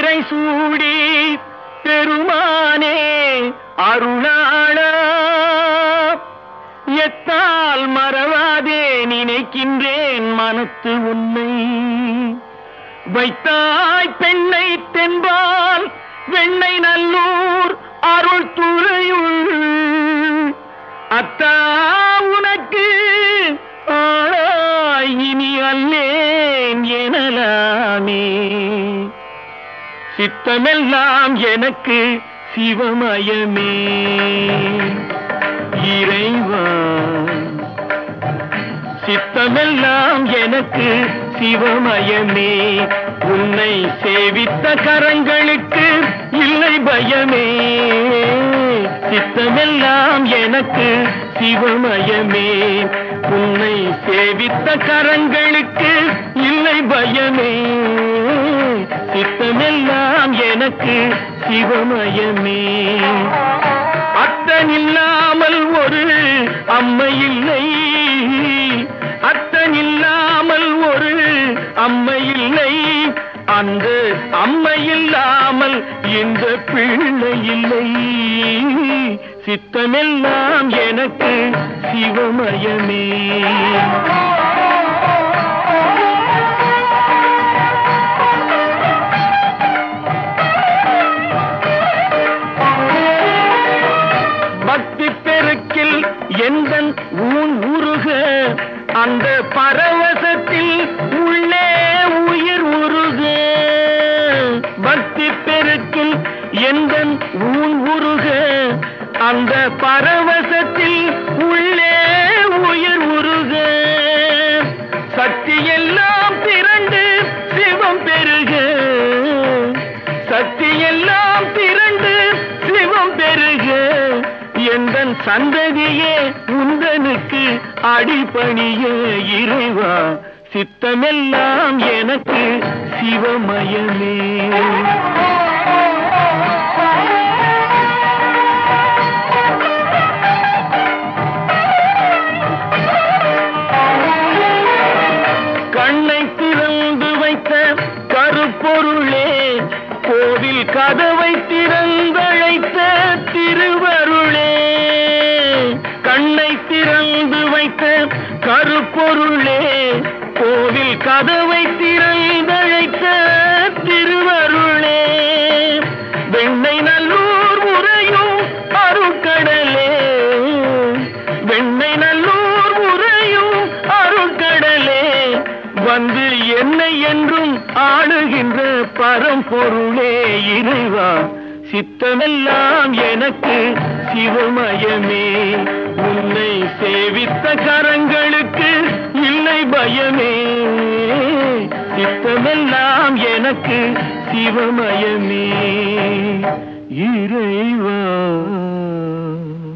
பிறை சூடி பெருமானே அருளாளா எத்தால் மறவாதே நினைக்கின்றேன் மனத்து உன்னை வைத்தாய் பெண்ணை தென்பால் வெண்ணை நல்லூர் அருள் துறையுள் அத்தா உனக்கு ஆளாய் இனி அல்லேன் எனலாமே சித்தமெல்லாம் எனக்கு சிவமயமே இறைவா சித்தமெல்லாம் எனக்கு சிவமயமே உன்னை சேவித்த கரங்களுக்கு இல்லை பயமே சித்தமெல்லாம் எனக்கு சிவமயமே உன்னை சேவித்த கரங்களுக்கு இல்லை பயமே சித்தமெல்லாம் எனக்கு சிவமயமே அத்தனில்லாமல் ஒரு அம்மை இல்லை அத்தனில்லாமல் ஒரு அம்மை இல்லை அந்த அம்மை இல்லாமல் இந்த பிள்ளை இல்லை சித்தமெல்லாம் எனக்கு சிவமயமே பக்தி பெருக்கில் எந்தன் ஊன் உருக அந்த பரவசத்தில் உள்ளே உயிர் உருக பக்தி பெருக்கில் எந்தன் ஊன் உருக அந்த பரவசத்தில் உள்ளே உயிர் உருக சக்தி எல்லாம் திரண்டு சிவம் பெருக சக்தி எல்லாம் திரண்டு சிவம் பெருக எந்தன் சந்ததியே உந்தனுக்கு அடிபணிய இறைவா சித்தமெல்லாம் எனக்கு சிவமயமே கண்ணை திறந்து வைத்த கருப்பொருளே கோவில் கதவை திறந்தழைத்த திருவருளே கண்ணை திறந்து வைத்த கருப்பொருளே கோவில் கதவை திறந்தழைத்த திருவருளே வெண்ணை நல்லூர் உரையும் அருக்கடலே வெண்ணை நல்லூர் உரையும் அருக்கடலே வந்து என்னை என்றும் ஆளுகின்ற பரம்பொருளே இறைவா சித்தமெல்லாம் எனக்கு சிவமயமே உன்னை சேவித்த கரங்களுக்கு இல்லை பயமே சித்தமெல்லாம் எனக்கு சிவமயமே இறைவா